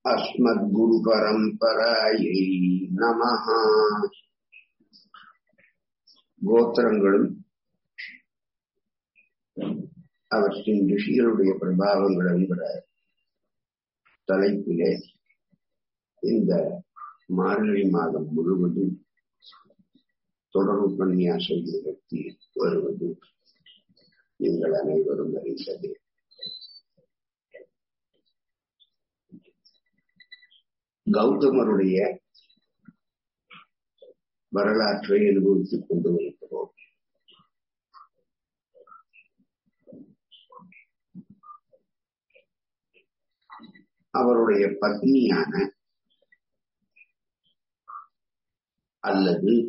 அஸ்மத்குருபரம்பராயை நமஹ கோத்திரங்களும் அவற்றின் ரிஷிகளுடைய பிரபாவங்கள் என்கிற தலைப்பிலே இந்த மார்கழி மாதம் முழுவதும் தொடர் உபன்யாசம் நிகழ்த்தி வருவது நீங்கள் அனைவரும் அறிந்தது கௌதமருடைய வரலாற்றை அனுபவித்துக் கொண்டு வருகிறோம் அவருடைய பத்னியான அல்லது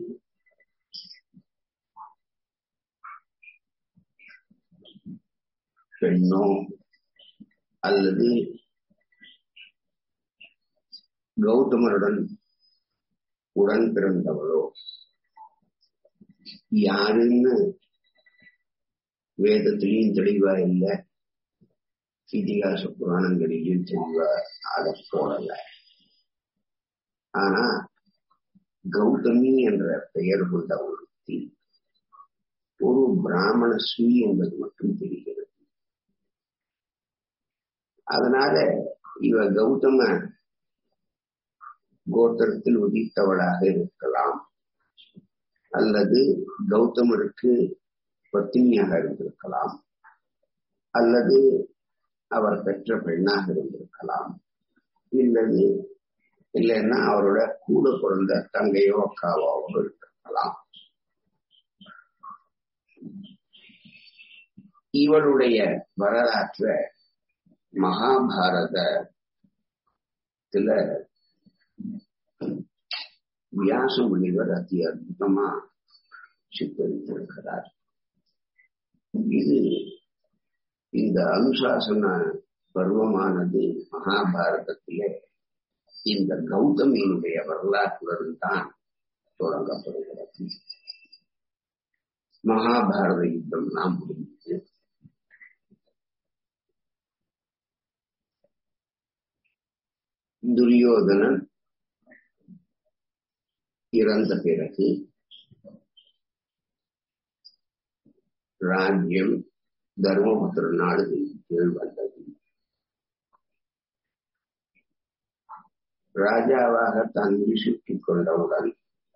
பெண்ணோ அல்லது கௌதமருடன் உடன் பிறந்தவளோ யாருன்னு வேதத்திலையும் தெளிவா இல்லை இதிகாச புராணங்களிலும் தெளிவா அதை போடல ஆனா கௌதமி என்ற பெயர் கொண்ட ஒருத்தி ஒரு பிராமண ஸ்ரீ என்பது மட்டும் தெரிகிறது அதனால இவ கௌதம கோத்திரத்தில் உதித்தவளாக இருக்கலாம் அல்லது கௌதமருக்கு பத்தினியாக இருந்திருக்கலாம் அல்லது அவர் பெற்ற பெண்ணாக இருந்திருக்கலாம் இல்லது இல்லைன்னா அவரோட கூட பிறந்த தங்கையோ அக்காவோ இருந்திருக்கலாம் இவளுடைய வரலாற்ற மகாபாரதத்துல வியாச முனிவர் அதி அற்புதமா சித்தரித்திருக்கிறார் இது இந்த அனுசாசன பருவமானது மகாபாரதத்திலே இந்த கௌதமியினுடைய வரலாற்றுடன் தான் தொடங்கப்படுகிறது மகாபாரத யுத்தம் நாம் முடிந்தது துரியோதனன் இறந்த பிறகு ராஜ்யம் தர்மபுத்திர நாடுகளின் கீழ் வந்தது ராஜாவாக தான் சுட்டிக் கொண்டவுடன்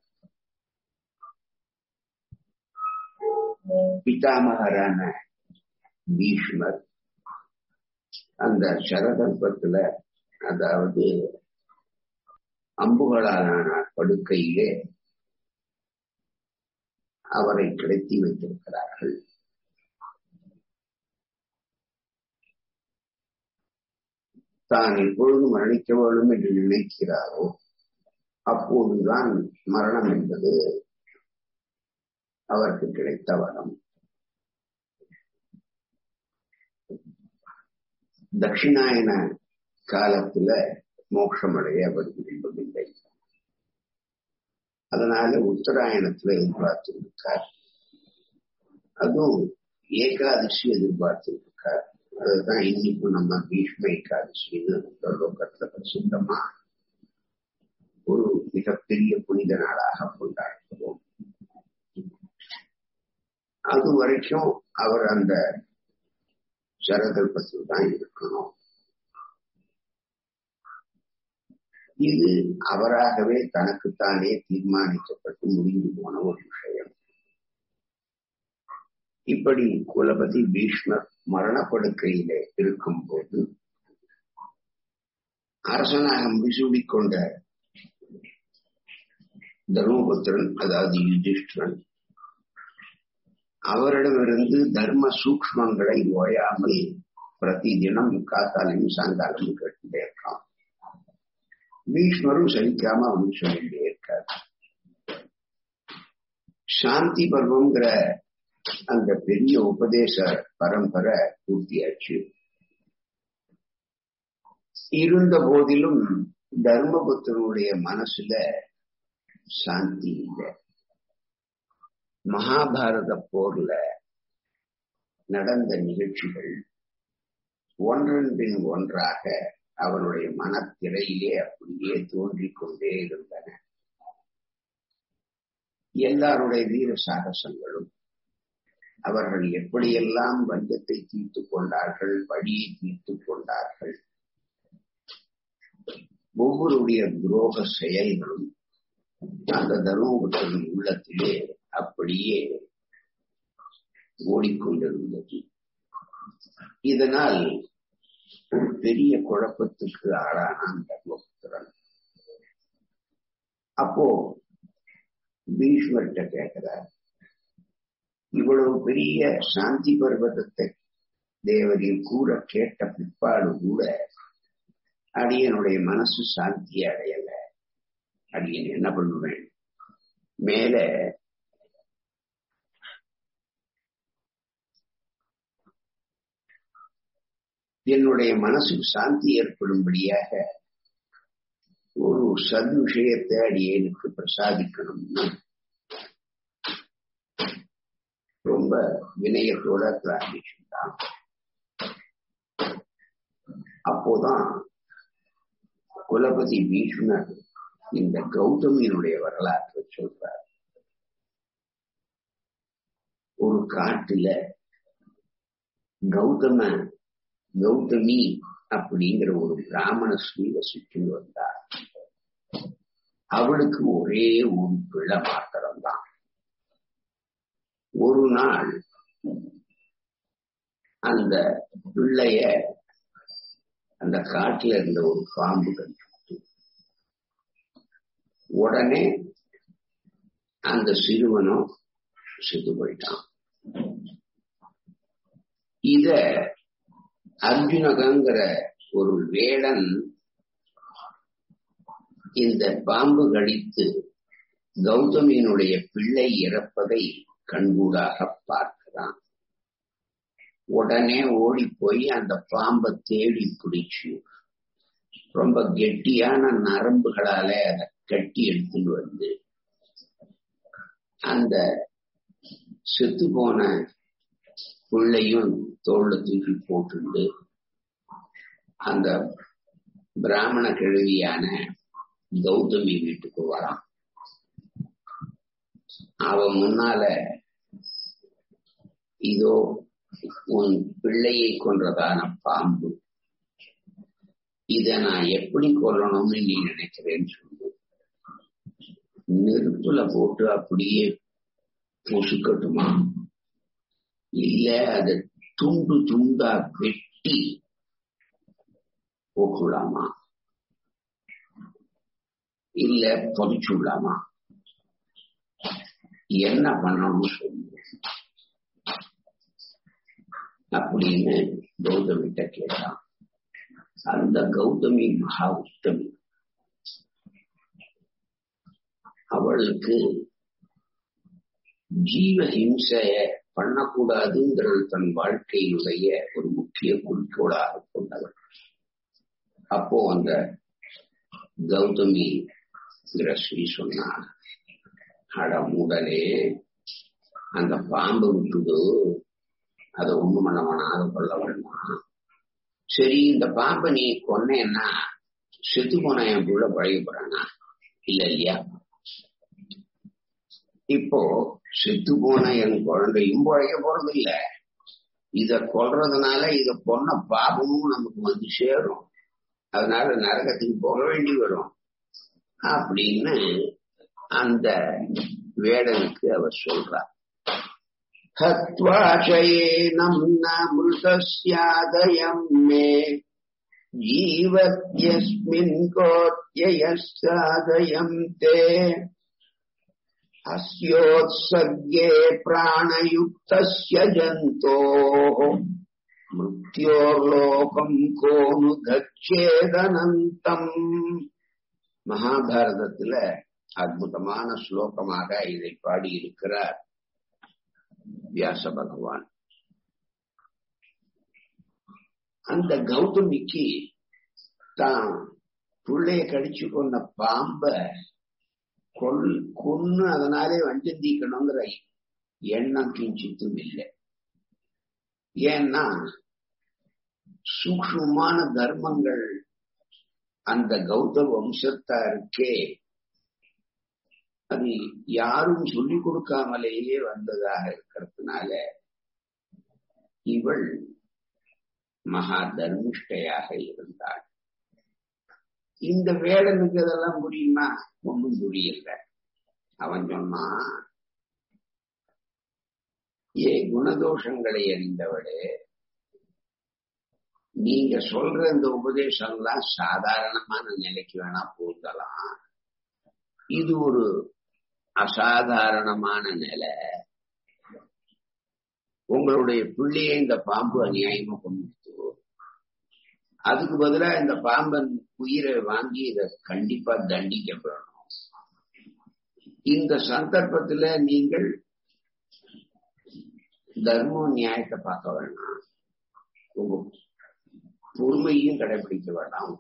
பிதாமகரான பீஷ்மர் அந்த சரதல்பத்துல அதாவது அம்புகளாலான படுக்கையிலே அவரை கிடத்தி வைத்திருக்கிறார்கள் தான் எப்பொழுது மரணிக்க வேண்டும் என்று நினைக்கிறாரோ அப்போதுதான் மரணம் என்பது அவருக்கு கிடைத்த வரம் தட்சிணாயன காலத்துல மோட்சமடைய அவர் விரும்பவில்லை அதனால உத்தராயணத்துல எதிர்பார்த்திருக்கார் அதுவும் ஏகாதசி எதிர்பார்த்திருக்கார் அதுதான் இன்னைக்கும் நம்ம பீஷ்ம ஏகாதசின்னு லோகத்துல பிரசித்தமா ஒரு மிகப்பெரிய புனித நாளாக கொண்டாடுகிறோம் அது வரைக்கும் அவர் அந்த சரகல்பத்தில் தான் இருக்கணும் இது அவராகவே தனக்குத்தானே தீர்மானிக்கப்பட்டு முடிந்து போன ஒரு விஷயம் இப்படி குலபதி பீஷ்மர் மரணப்படுக்கையிலே இருக்கும் போது அரசனாக முடிசூடிக் கொண்ட தர்மபுத்திரன் அதாவது யுதிஷ்டிரன் அவரிடமிருந்து தர்ம சூக்மங்களை ஓயாமல் பிரதி தினம் காத்தாலையும் சாயங்காலமும் கேட்டுட்டே இருக்கான் பீஷ்மரும் சலிக்காம அவனுக்கு சொல்லிட்டே இருக்காரு சாந்தி பருவங்கிற அந்த பெரிய உபதேச பரம்பரை பூர்த்தியாச்சு இருந்த போதிலும் தர்மபுத்தனுடைய மனசுல சாந்தி இல்லை மகாபாரத போர்ல நடந்த நிகழ்ச்சிகள் ஒன்றன் பின் ஒன்றாக அவனுடைய மனத்திரையிலே அப்படியே தோன்றிக் கொண்டே இருந்தன எல்லாருடைய வீர சாகசங்களும் அவர்கள் எப்படியெல்லாம் வஞ்சத்தை தீர்த்துக் கொண்டார்கள் வழியை தீர்த்துக் கொண்டார்கள் ஒவ்வொருடைய துரோக செயல்களும் அந்த தருமபுத்திரன் உள்ளத்திலே அப்படியே ஓடிக்கொண்டிருந்தது இதனால் ஒரு பெரிய குழப்பத்துக்கு ஆளானான் தர்மபுத்திரன் அப்போ பீஷ்மர்கிட்ட கேட்கிறார் இவ்வளவு பெரிய சாந்தி பர்வதத்தை தேவரில் கூற கேட்ட பிற்பாடு கூட அடியனுடைய மனசு சாந்தி அடையல அடியன் என்ன பண்ணுவேன் மேல என்னுடைய மனசுக்கு சாந்தி ஏற்படும்படியாக ஒரு சத் விஷயத்தை அடியனுக்கு பிரசாதிக்கணும்னு ரொம்ப வினயத்தோட பிரார்த்திச்சுட்டான் அப்போதான் குலபதி பீஷ்மர் இந்த கௌதமியினுடைய வரலாற்றை சொல்றார் ஒரு காட்டுல கௌதம கௌதமி அப்படிங்கிற ஒரு பிராமண ஸ்ரீ வசிச்சு வந்தார் அவளுக்கு ஒரே ஒரு பிள்ளை மாத்திரம்தான் ஒரு நாள் அந்த பிள்ளைய அந்த காட்டுல இருந்த ஒரு பாம்பு கண்டு உடனே அந்த சிறுவனும் செத்து போயிட்டான் இத அர்ஜுனகங்கிற ஒரு வேடன் இந்த பாம்பு கடித்து கௌதமியினுடைய பிள்ளை இறப்பதை கண்கூடாக பார்க்கிறான் உடனே ஓடி போய் அந்த பாம்பை தேடி பிடிச்சு ரொம்ப கெட்டியான நரம்புகளால அதை கட்டி எடுத்துட்டு வந்து அந்த செத்து போன பிள்ளையும் தோல்ல தூக்கி போட்டுண்டு அந்த பிராமண கிழவியான கௌதமி வீட்டுக்கு வரான் அவன் முன்னால இதோ உன் பிள்ளையை கொன்றதான பாம்பு இத நான் எப்படி கொல்லணும்னு நீ நினைக்கிறேன்னு சொல்லு நெருப்புல போட்டு அப்படியே பொசுக்கட்டுமா இல்ல அதை துண்டு துண்டா வெட்டி போட்டுடலாமா இல்ல பொதிச்சுடலாமா என்ன பண்ணணும்னு சொல்லு அப்படின்னு கௌதமிட்ட கேட்டான் அந்த கௌதமி மகா உத்தமி அவளுக்கு ஜீவ ஹிம்சைய பண்ணக்கூடாதுங்கிறது தன் வாழ்க்கையினுடைய ஒரு முக்கிய குறிக்கோளாக கொண்டவள் அப்போ அந்த கௌதமி ஸ்ரீ சொன்னான் அட மூடலே அந்த பாம்பு விட்டுடு அதை ஒண்ணு பண்ண வேணாம் கொள்ள வேண்டாம் சரி இந்த பாம்பை நீ கொன்னேன்னா செத்து போன என் புள்ள பழகி போறானா இல்ல இல்லையா இப்போ செத்து போன என் குழந்தையும் பழைய போறது இல்ல இத கொல்றதுனால இத கொன்ன பாபமும் நமக்கு வந்து சேரும் அதனால நரகத்துக்கு போக வேண்டி வரும் அப்படின்னு அந்த வேடனுக்கு அவர் சொல்றார் हत्वाशयेनम् न मृतस्यादयम् मे जीवत्यस्मिन् कोत्ययः सादयम् ते अस्योत्सर्गे प्राणयुक्तस्य जन्तोः मृत्योर्लोकम् को नु गच्छेदनन्तम् மகாபாரதத்துல அற்புதமான ஸ்லோகமாக இதை பாடி இருக்கிறார் வியாச பகவான் அந்த கௌதமிக்கு தான் பிள்ளைய கடிச்சு கொண்ட பாம்ப கொல் கொன்னு அதனாலே வஞ்சந்தீக்கணுங்கிற எண்ணம் கிஞ்சித்தும் இல்லை ஏன்னா சூக்ஷ்மமான தர்மங்கள் அந்த கௌதம வம்சத்தாருக்கே அது யாரும் சொல்லிக் கொடுக்காமலேயே வந்ததாக இருக்கிறதுனால இவள் மகா தர்மிஷ்டையாக இருந்தாள் இந்த வேடனுக்கு அதெல்லாம் புரியுமா ஒன்றும் புரியல அவன் சொன்னான் ஏ குணதோஷங்களை அறிந்தவளே நீங்க சொல்ற இந்த உபதேசம் எல்லாம் சாதாரணமான நிலைக்கு வேணா போகலாம் இது ஒரு அசாதாரணமான நிலை உங்களுடைய பிள்ளையை இந்த பாம்பு அநியாயமா கொண்டு அதுக்கு பதிலா இந்த பாம்பன் உயிரை வாங்கி இத கண்டிப்பா தண்டிக்கப்படணும் இந்த சந்தர்ப்பத்துல நீங்கள் தர்ம நியாயத்தை பார்க்க வேணாம் உங்க பொறுமையும் கடைபிடிக்க வேண்டாம்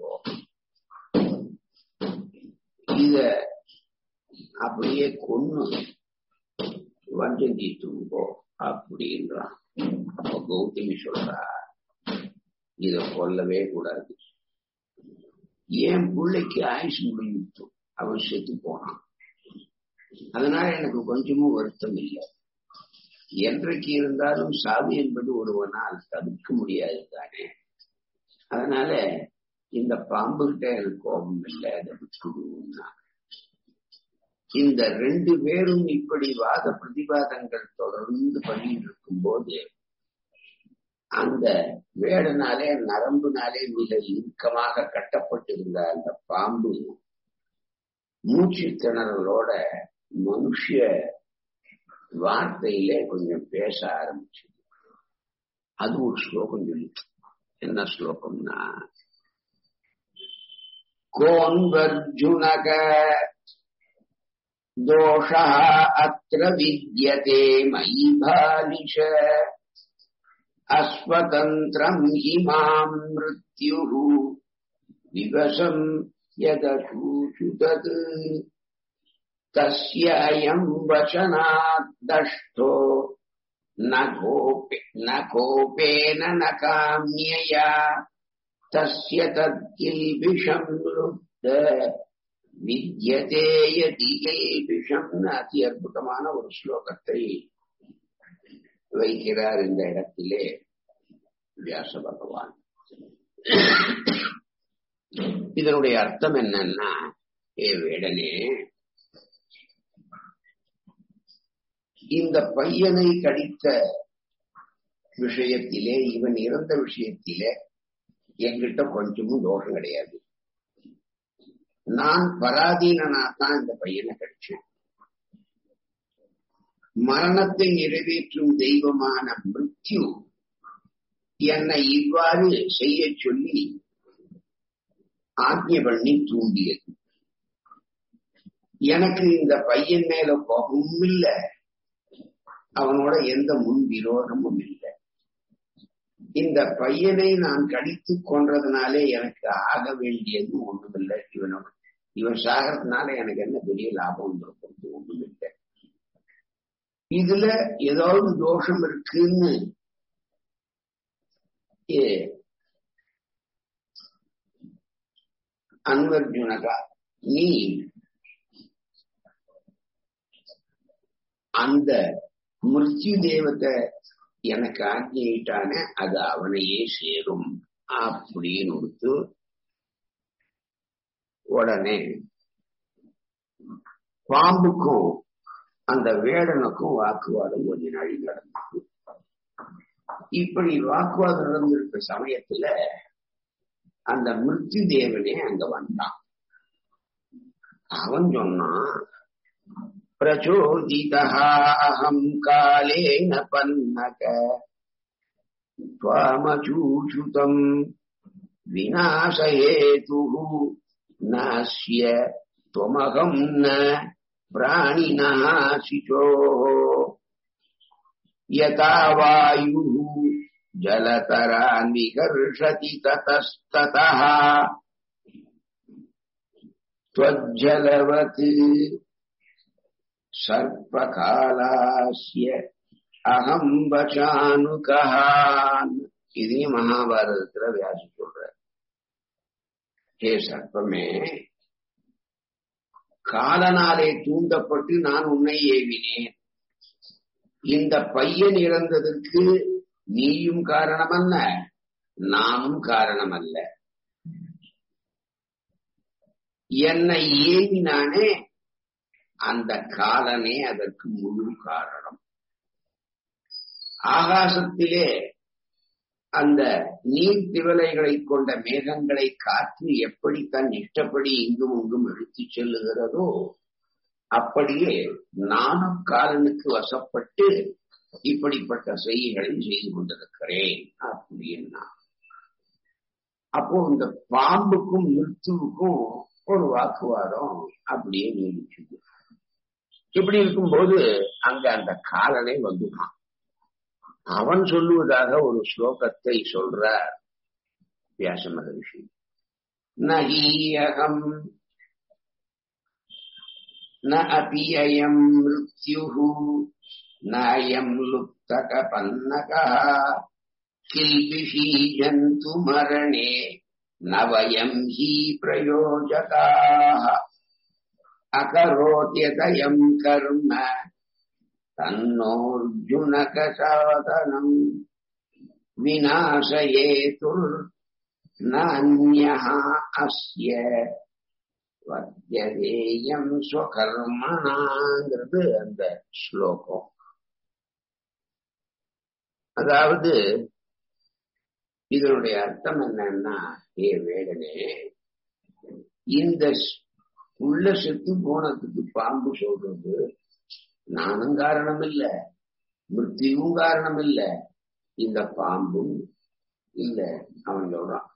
இத அப்படியே கொன்னு வஞ்சம் தீட்டுங்கோ அப்படின்றான் அப்ப கௌதமி சொல்றா இத கொல்லவே கூடாது என் பிள்ளைக்கு ஆயுஷ் முடிஞ்சிட்டு அவன் செத்து போனான் அதனால எனக்கு கொஞ்சமும் வருத்தம் இல்லை என்றைக்கு இருந்தாலும் சாவு என்பது ஒருவனால் தடுக்க முடியாது தானே அதனால இந்த பாம்புகிட்ட எனக்கு கோபம் இல்லை அதை விட்டுடுவோம்னா இந்த ரெண்டு பேரும் இப்படி வாத பிரதிவாதங்கள் தொடர்ந்து பண்ணிட்டு இருக்கும் போது அந்த வேடனாலே நரம்புனாலே மிக இறுக்கமாக கட்டப்பட்டிருந்த அந்த பாம்பு மூச்சு திணறலோட மனுஷ வார்த்தையிலே கொஞ்சம் பேச ஆரம்பிச்சு அது ஒரு ஸ்லோகம் சொல்லி என்ன ஸ்லோகம்னா கோன்வர்ஜுனக दोषः अत्र विद्यते मयि बालिश अस्वतन्त्रम् हि माम् मृत्युः विवशम् यदशूषु तत् तस्य अयम् वचनात् दष्टो न कोपे न कोपेन न काम्यया तस्य तत्किल्बिषम् लुब्ध வித்யதேயதிகேபிஷம் அதி அற்புதமான ஒரு ஸ்லோகத்தை வைக்கிறார் இந்த இடத்திலே வியாச பகவான் இதனுடைய அர்த்தம் என்னன்னா ஏ வேடனே இந்த பையனை கடித்த விஷயத்திலே இவன் இறந்த விஷயத்திலே என்கிட்ட கொஞ்சமும் தோஷம் கிடையாது நான் பராதீனனா தான் இந்த பையனை கிடைச்சேன் மரணத்தை நிறைவேற்றும் தெய்வமான மிருத்யு என்னை இவ்வாறு செய்ய சொல்லி ஆக்கிய பண்ணி தூண்டியது எனக்கு இந்த பையன் மேல கோபமும் இல்லை அவனோட எந்த முன் விரோதமும் இல்லை இந்த பையனை நான் கடித்து கொன்றதுனாலே எனக்கு ஆக வேண்டியது ஒண்ணுமில்லை இவனோட இவன் சாகிறதுனால எனக்கு என்ன பெரிய லாபம் இருக்கிறது ஒண்ணும் இல்லை இதுல ஏதாவது தோஷம் இருக்குன்னு அன்வர்ஜுனகா நீ அந்த மிருத்யு தேவத்தை எனக்கு ஆக்கியிட்டான அது அவனையே சேரும் அப்படின்னு கொடுத்து உடனே பாம்புக்கும் அந்த வேடனுக்கும் வாக்குவாதம் கொஞ்ச நாள் நடந்தது இப்படி வாக்குவாதம் நடந்திருக்க சமயத்துல அந்த மிருத்யு தேவனே அங்க வந்தான் அவன் சொன்னான் प्रचोदितः अहम् कालेन पन्नक त्वामचूषुतम् विनाशहेतुः नास्य त्वमहम् न प्राणिनः शिशोः यथा वायुः जलतरान् विकर्षति ततस्ततः त्वज्जलवत् சர்ப்பகாலாசிய அகம் வச்சானுகான் இதையும் மகாபாரதத்துல வியாசி சொல்ற ஹே சர்ப்பமே காலனாலே தூண்டப்பட்டு நான் உன்னை ஏவினேன் இந்த பையன் இறந்ததற்கு நீயும் காரணமல்ல நானும் காரணமல்ல என்னை ஏவினானே அந்த காலனே அதற்கு முழு காரணம் ஆகாசத்திலே அந்த நீர் திவலைகளை கொண்ட மேகங்களை காற்று எப்படி தன் இஷ்டப்படி இங்கும் இங்கும் இழுத்துச் செல்லுகிறதோ அப்படியே நானும் காலனுக்கு வசப்பட்டு இப்படிப்பட்ட செய்திகளை செய்து கொண்டிருக்கிறேன் அப்படின்னா அப்போ இந்த பாம்புக்கும் மிருத்துவுக்கும் ஒரு வாக்குவாதம் அப்படியே நீடிச்சுது இப்படி இருக்கும்போது அங்க அந்த காலனை வந்துட்டான் அவன் சொல்லுவதாக ஒரு ஸ்லோகத்தை சொல்றார் வியாச மகரிஷி நகீயகம் ந அபி அயம் மிருத்யுः நாயம் லுப்தகபன்னகः கில்பிஷீ ஜந்து மரணே நவயம் ஹி பிரயோஜகாः அகரோத்யதயம் கர்ம தன்னோர்ஜுனகசாதனம் விநாசயேதுர் நான்யः அஸ்ய வத்தியதேயம் ஸ்வகர்மனாங்கிறது அந்த ஸ்லோகம் அதாவது இதனுடைய அர்த்தம் என்னன்னா ஏ வேடனே இந்த உள்ள செத்து போனதுக்கு பாம்பு சொல்றது நானும் காரணம் இல்ல மிருத்தியும் காரணம் இல்ல இந்த பாம்பும் இல்ல அவன் சொல்றான்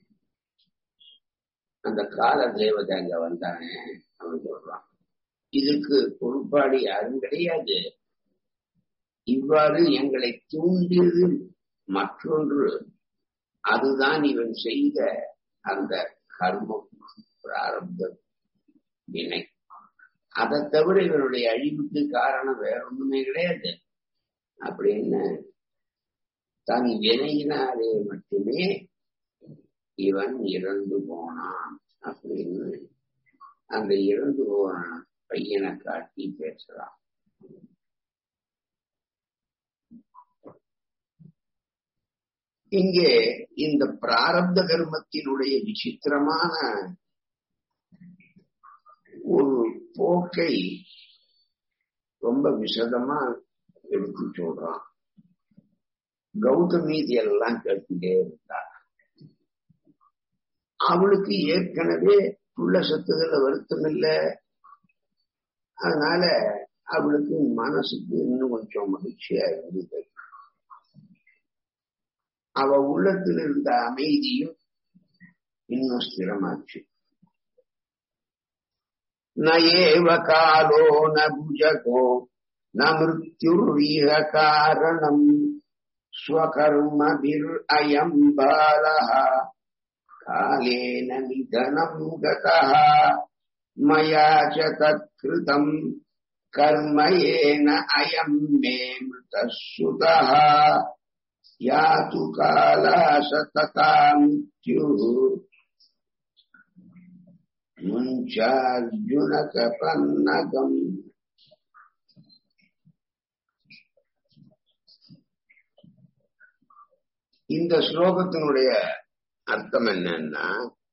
அந்த கால தேவதை அங்க வந்தானே அவன் சொல்றான் இதுக்கு பொறுப்பாடு யாரும் கிடையாது இவ்வாறு எங்களை தூண்டியது மற்றொன்று அதுதான் இவன் செய்த அந்த கர்மம் பிராரப்த வினை அதை தவிர இவனுடைய அழிவுக்கு காரணம் வேற ஒண்ணுமே கிடையாது அப்படின்னு தன் வினையினாலே மட்டுமே இவன் இறந்து போனான் அப்படின்னு அந்த இறந்து போன பையனை காட்டி பேசுறான் இங்கே இந்த பிராரப்த கர்மத்தினுடைய விசித்திரமான ஒரு போக்கை ரொம்ப விசதமா எடுத்து சொல்றான் கௌதமி எல்லாம் கேட்டுட்டே இருந்தார் அவளுக்கு ஏற்கனவே உள்ள சத்துகள வருத்தம் இல்ல அதனால அவளுக்கு மனசுக்கு இன்னும் கொஞ்சம் மகிழ்ச்சியா இருந்தது அவ உள்ளத்தில் இருந்த அமைதியும் இன்னும் ஸ்திரமாச்சு நயேவ காலோ ந புஜகோ ந மிருத்யுர்வீர காரணம் ஸ்வகர்மபிர் அயம் பாலः कालेन निधनम् गतः मया च तत्कृतम् कर्म येन अयम् मे मृतः सुतः यातु काला सतता मृत्युः मुञ्चार्जुनकपन्नकम् இந்த ஸ்லோகத்தினுடைய அர்த்தம் என்னன்னா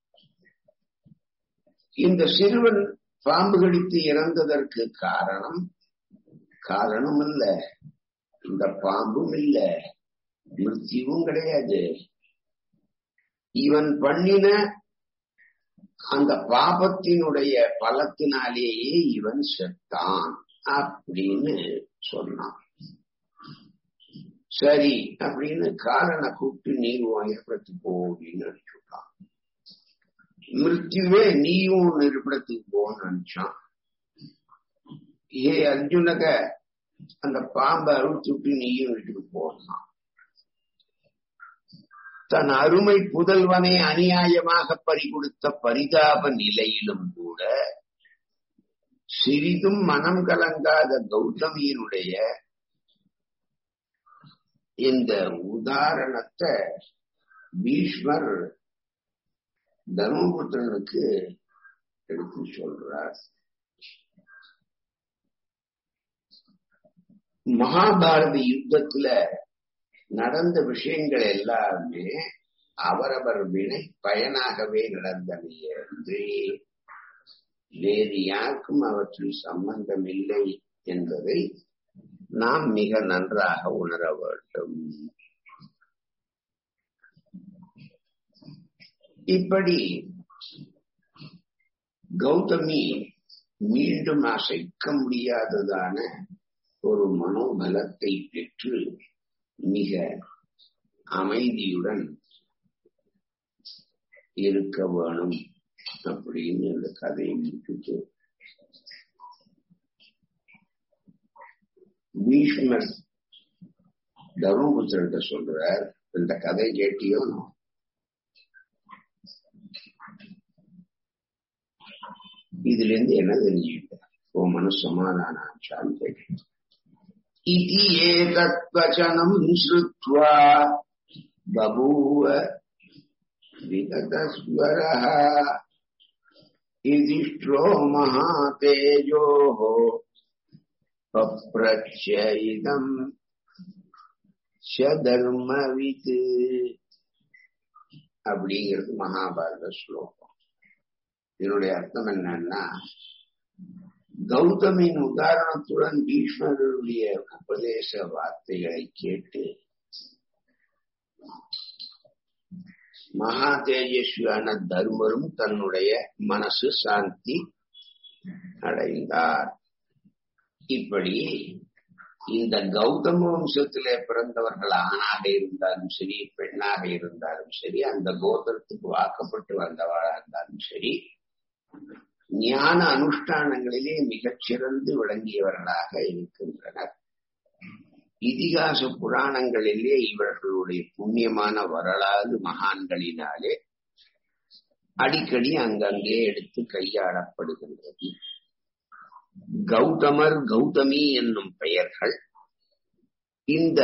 இந்த சிறுவன் பாம்பு கடித்து இறந்ததற்கு காரணம் காரணம் இல்ல இந்த பாம்பும் இல்ல மிருத்தியும் கிடையாது இவன் பண்ணின அந்த பாபத்தினுடைய பலத்தினாலேயே இவன் செத்தான் அப்படின்னு சொன்னான் சரி அப்படின்னு காலனை கூப்பிட்டு நீர் இருப்பிடத்துக்கு போ அப்படின்னு நினைச்சுட்டான் மிருத்யுவே நீயும் ஒன்னு இருப்பிடத்துக்கு போன்னு நினைச்சான் ஏ அர்ஜுனக அந்த பாம்பை அறுத்து விட்டு நீயும் வீட்டுக்கு போனான் தன் அருமை புதல்வனை அநியாயமாக பறிகொடுத்த பரிதாப நிலையிலும் கூட சிறிதும் மனம் கலங்காத கௌதமியினுடைய இந்த உதாரணத்தை பீஷ்மர் தர்மபுத்திரனுக்கு எடுத்து சொல்றார் மகாபாரத யுத்தத்துல நடந்த விஷயங்கள் எல்லாமே அவரவர் வினை பயனாகவே நடந்தவை என்று வேறு யாருக்கும் அவற்றில் சம்பந்தம் இல்லை என்பதை நாம் மிக நன்றாக உணர வேண்டும் இப்படி கௌதமி மீண்டும் அசைக்க முடியாததான ஒரு மனோபலத்தை பெற்று மிக அமைதியுடன் இருக்க வேணும் அப்படின்னு இந்த கதையை முடிச்சுட்டு பீஷ்மர் தர்மபுத்திரர்கிட்ட சொல்றார் இந்த கதை கேட்டியோ இதுல இருந்து என்ன தெரிஞ்சுக்கிட்ட ஓ மனு சமாதானம் ஆச்சான்னு கேட்டேன் इति एतत्वचनम् श्रुत्वा बभूव विगतस्वरः युधिष्ठो महातेजोः पप्रच्छ इदम् தர்மவித் அப்படிங்கிறது மகாபாரத ஸ்லோகம் இதனுடைய அர்த்தம் என்னன்னா கௌதமின் உதாரணத்துடன் பீஷ்மருடைய உபதேச வார்த்தைகளை கேட்டு மகா தேஜஸ்வியான தர்மரும் தன்னுடைய மனசு சாந்தி அடைந்தார் இப்படி இந்த கௌதம வம்சத்திலே பிறந்தவர்கள் ஆணாக இருந்தாலும் சரி பெண்ணாக இருந்தாலும் சரி அந்த கோத்திரத்துக்கு வாக்கப்பட்டு வந்தவளாக இருந்தாலும் சரி ஞான அனுஷ்டானங்களிலே மிகச் சிறந்து விளங்கியவர்களாக இருக்கின்றனர் இதிகாச புராணங்களிலே இவர்களுடைய புண்ணியமான வரலாறு மகான்களினாலே அடிக்கடி அங்கங்கே எடுத்து கையாளப்படுகின்றது கௌதமர் கௌதமி என்னும் பெயர்கள் இந்த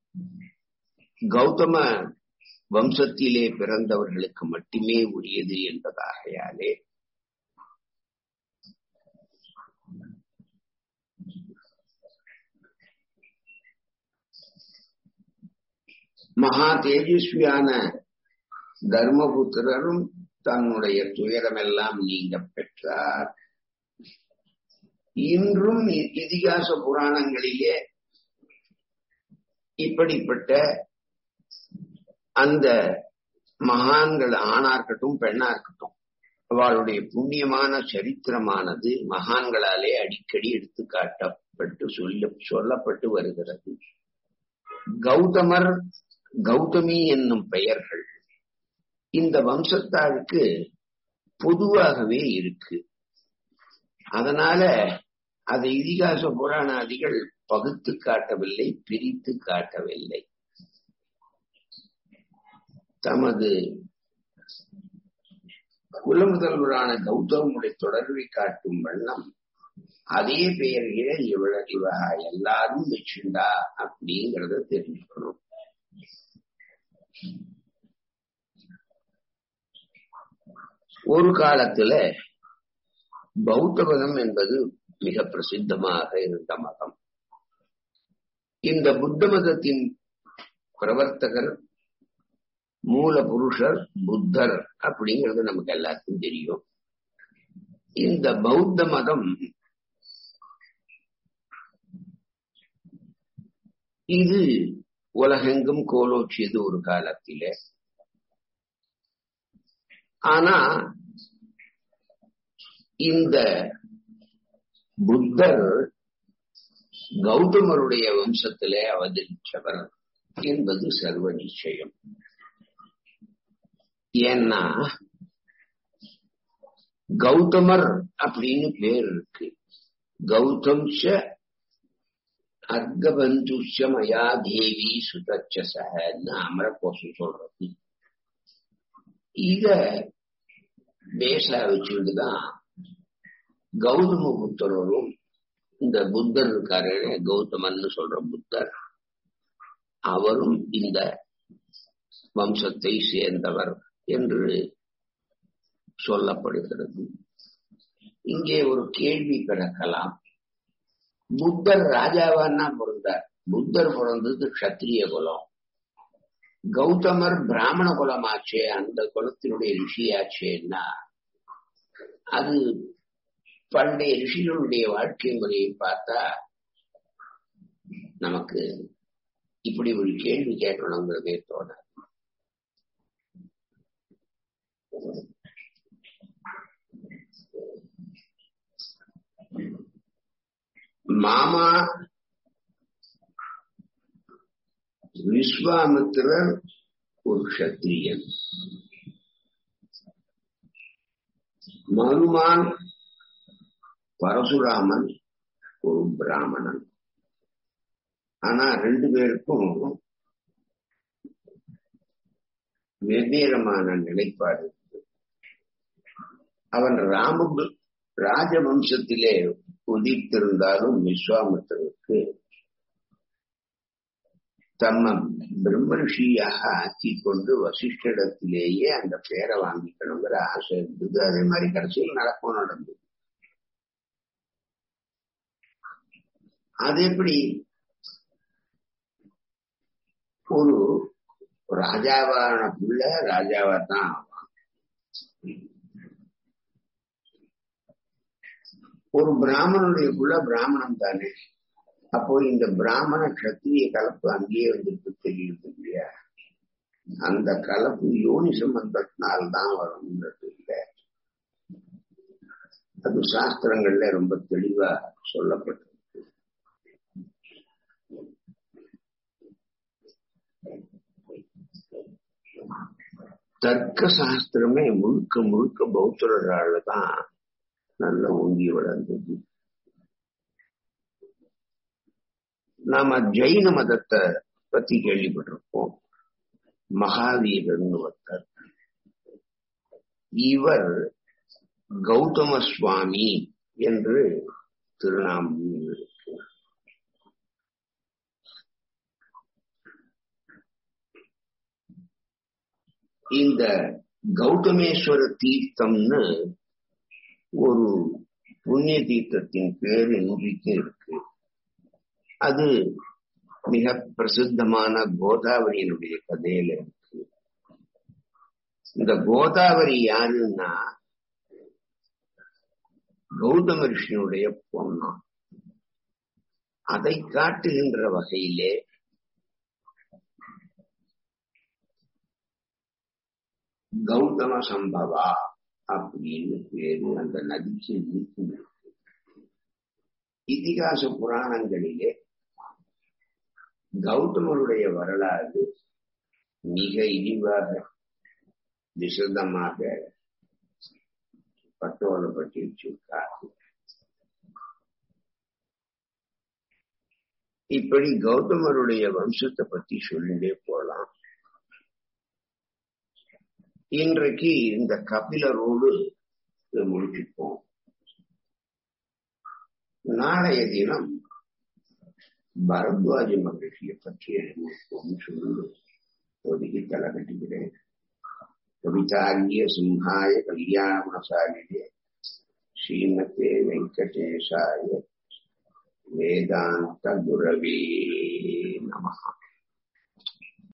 கௌதம வம்சத்திலே பிறந்தவர்களுக்கு மட்டுமே உரியது என்பதாகையாலே மகா தேஜஸ்வியான தர்மபுத்திரரும் தன்னுடைய துயரமெல்லாம் நீங்க பெற்றார் இன்றும் இதிகாச புராணங்களிலே இப்படிப்பட்ட அந்த மகான்கள் ஆணா இருக்கட்டும் பெண்ணா இருக்கட்டும் அவளுடைய புண்ணியமான சரித்திரமானது மகான்களாலே அடிக்கடி எடுத்து காட்டப்பட்டு சொல்ல சொல்லப்பட்டு வருகிறது கௌதமர் கௌதமி என்னும் பெயர்கள் இந்த வம்சத்தாருக்கு பொதுவாகவே இருக்கு அதனால அதை இதிகாச புராணாதிகள் பகுத்து காட்டவில்லை பிரித்து காட்டவில்லை தமது குலமுதல்வரான கௌதமுடைய தொடர்பை காட்டும் வண்ணம் அதே பெயர்களே இவள இவ எல்லாரும் வச்சுண்டா அப்படிங்கறத தெரிஞ்சுக்கணும் ஒரு காலத்துல பௌத்த மதம் என்பது மிக பிரசித்தமாக இருந்த மதம் இந்த புத்த மதத்தின் பிரவர்த்தகர் மூல புருஷர் புத்தர் அப்படிங்கிறது நமக்கு எல்லாருக்கும் தெரியும் இந்த பௌத்த மதம் இது உலகெங்கும் கோலோச்சியது ஒரு காலத்திலே ஆனா இந்த புத்தர் கௌதமருடைய வம்சத்திலே அவதரிச்சவர் என்பது சர்வ நிச்சயம் ஏன்னா கௌதமர் அப்படின்னு பேர் இருக்கு கௌதம்ச அர்கபந்துஷ மயா தேவி சுதச்சசன்னு அமரகோஷம் சொல்றது இத பேசா வச்சுட்டுதான் கௌதம புத்தரும் இந்த புத்தர் இருக்காரு கௌதமன்னு சொல்ற புத்தர் அவரும் இந்த வம்சத்தை சேர்ந்தவர் என்று சொல்லப்படுகிறது இங்கே ஒரு கேள்வி பிறக்கலாம் புத்தர் ராஜாவான்னா பிறந்தார் புத்தர் பிறந்தது கத்திரிய குலம் கௌதமர் பிராமண குலமாச்சே அந்த குலத்தினுடைய ரிஷியாச்சேன்னா அது பண்டைய ரிஷிகளுடைய வாழ்க்கை முறையை பார்த்தா நமக்கு இப்படி ஒரு கேள்வி கேட்கணுங்கிறதே தோண மாமா விஸ்வாமித்திரர் ஒரு கத்திரியன் மனுமான் பரசுராமன் ஒரு பிராமணன் ஆனா ரெண்டு பேருக்கும் வெவ்வேறமான நிலைப்பாடு இருக்கு அவன் ராம ராஜவம்சத்திலே உதித்திருந்தாலும் விஸ்வாமித்திரருக்கு தம்ம பிரம்மரிஷியாக ஆக்கி கொண்டு வசிஷ்டிடத்திலேயே அந்த பேரை வாங்கிக்கணுங்கிற ஆசை இருந்தது அதே மாதிரி கடைசியில் நடக்கும் நடந்தது அது எப்படி ஒரு ராஜாவான புள்ள ராஜாவா தான் ஆவான் ஒரு பிராமணனுடைய புள்ள பிராமணன் தானே அப்போ இந்த பிராமண கத்திரிய கலப்பு அங்கேயே வந்துட்டு தெரியுது இல்லையா அந்த கலப்பு யோனி சம்பந்தத்தினால்தான் வரும்ன்றது இல்லை அது சாஸ்திரங்கள்ல ரொம்ப தெளிவா சொல்லப்பட்டிருக்கு தர்க்க சாஸ்திரமே முழுக்க முழுக்க பௌத்தரால தான் நல்ல ஓங்கி வளர்ந்தது நாம ஜெயின மதத்தை பத்தி கேள்விப்பட்டிருப்போம் மகாவீரர்னு ஒருத்தர் இவர் கௌதம சுவாமி என்று திருநாமம் இருக்கு இந்த கௌதமேஸ்வர தீர்த்தம்னு ஒரு புண்ணிய தீர்த்தத்தின் பேர் இன்றைக்கு இருக்கு அது மிக பிரசித்தமான கோதாவரியினுடைய கதையில இருக்கு இந்த கோதாவரி யாருன்னா கௌதம ரிஷியினுடைய பொண்ணா அதை காட்டுகின்ற வகையிலே கௌதம சம்பவா அப்படின்னு பேரு அந்த நதிக்கு இருக்கு இதிகாச புராணங்களிலே கௌதமருடைய வரலாறு மிக இழிவாக விசதமாக பட்டோலப்பட்டு வச்சிருக்கார் இப்படி கௌதமருடைய வம்சத்தை பத்தி சொல்லிட்டே போலாம் இன்றைக்கு இந்த கபிலரோடு முடிச்சுப்போம் நாளைய தினம் பரத்வாஜ மகிழ்ச்சியை பற்றி ஒன்று சொல்லு ஒதுக்கி தலை கட்டுகிறேன் கவிதாரிய சிம்ஹாய கல்யாணசாலியே ஸ்ரீமதே வெங்கடேசாய வேதாந்த குரவே நமகா